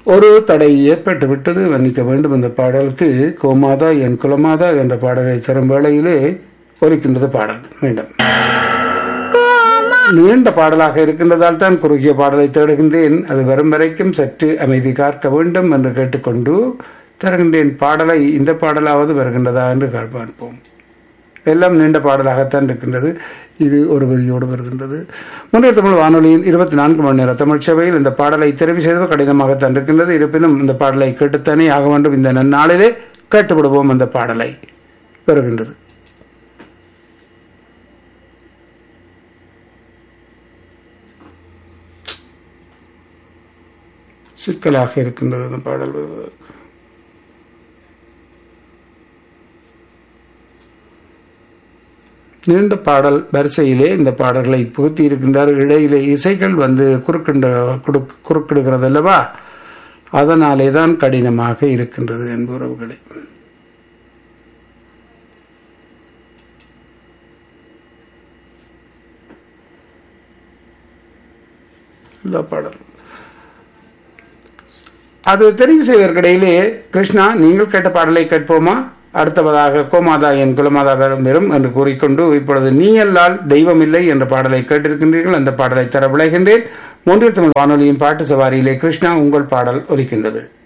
ஒரு தடை ஏற்பட்டு விட்டது மன்னிக்க வேண்டும் இந்த பாடலுக்கு கோமாதா என் குலமாதா என்ற பாடலை தரும் வேளையிலே ஒலிக்கின்றது பாடல் மீண்டும் நீண்ட பாடலாக இருக்கின்றதால் தான் குறுகிய பாடலை தேடுகின்றேன் அது வரும் வரைக்கும் சற்று அமைதி காக்க வேண்டும் என்று கேட்டுக்கொண்டு தருகின்றேன் பாடலை இந்த பாடலாவது வருகின்றதா என்று பார்ப்போம் எல்லாம் நீண்ட பாடலாகத்தான் இருக்கின்றது இது ஒரு வரியோடு வருகின்றது முன்னேற்ற தமிழ் வானொலியின் இருபத்தி நான்கு மணி நேர தமிழ் சேவையில் இந்த பாடலை தெரிவு செய்வது கடினமாகத்தான் இருக்கின்றது இருப்பினும் இந்த பாடலை கேட்டுத்தானே ஆக வேண்டும் இந்த நன்னாளிலே கேட்டுவிடுவோம் அந்த பாடலை வருகின்றது சிக்கலாக இருக்கின்றது அந்த பாடல் வருவதற்கு நீண்ட பாடல் வரிசையிலே இந்த பாடல்களை புகுத்தி இருக்கின்றார் இடையிலே இசைகள் வந்து குறுக்கின்ற குறுக்கிடுகிறது அல்லவா அதனாலே தான் கடினமாக இருக்கின்றது என்புறவுகளே இந்த பாடல் அது தெரிவு செய்வதற்கிடையிலே கிருஷ்ணா நீங்கள் கேட்ட பாடலை கேட்போமா அடுத்தவதாக கோமாதா என் குலமாதா பெறும் என்று கூறிக்கொண்டு இப்பொழுது நீ அல்லால் தெய்வம் இல்லை என்ற பாடலை கேட்டிருக்கின்றீர்கள் அந்த பாடலை தர விளைகின்றேன் மூன்றில் தமிழ் வானொலியின் பாட்டு சவாரியிலே கிருஷ்ணா உங்கள் பாடல் ஒலிக்கின்றது